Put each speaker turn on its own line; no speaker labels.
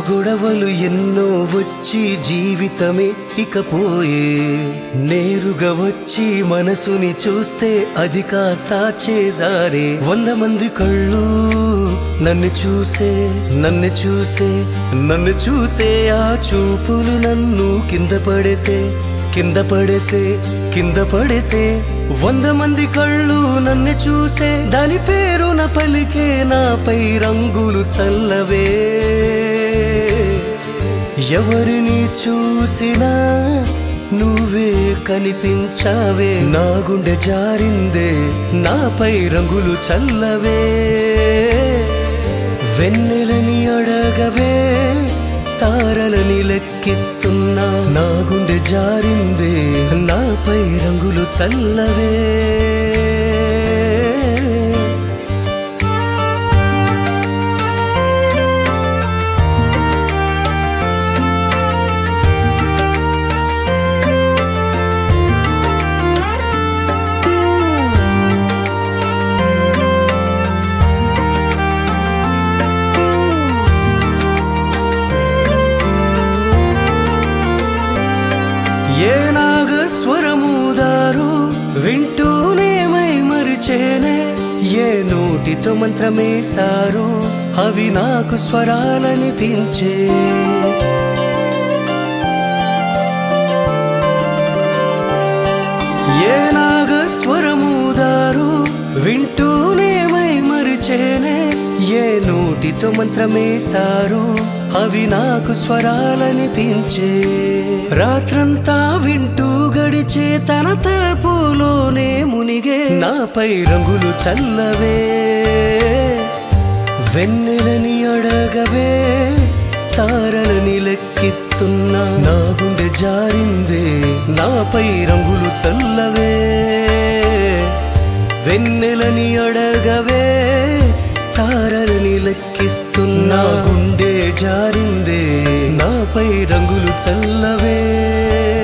గొడవలు ఎన్నో వచ్చి జీవితమే ఇకపోయే నేరుగా వచ్చి మనసుని చూస్తే అది కాస్త చేజారే వంద మంది కళ్ళు నన్ను చూసే నన్ను చూసే నన్ను చూసే ఆ చూపులు నన్ను కింద పడేసే కింద పడేసే కింద పడేసే వంద మంది కళ్ళు నన్ను చూసే దాని పేరున పలికే నాపై రంగులు చల్లవే ఎవరిని చూసినా నువ్వే కనిపించావే నా గుండె జారిందే నాపై రంగులు చల్లవే వెన్నెలని అడగవే తారలని లెక్కిస్తున్నా నా గుండె జారిందే నాపై రంగులు చల్లవే ఏ నాగస్వరముదారు వింటూనే మై మరిచేనే ఏ నోటితో మంత్రమేశారు అవి నాకు స్వరాలనిపించే ఏ నాగస్వరముదారు వింటూనే మై మరిచేనే ఏ నోటితో మంత్రమేశారు అవి నాకు స్వరాలనిపించే రాత్రంతా వింటూ గడిచే తన తలపులోనే మునిగే నాపై రంగులు చల్లవే వెన్నెలని అడగవే తారలని లెక్కిస్తున్నా నా గుండె జారిందే నాపై రంగులు చల్లవే వెన్నెలని అడగవే తారలని లెక్కిస్తున్నా గుండె జారిందే నాపై రంగులు చల్లవే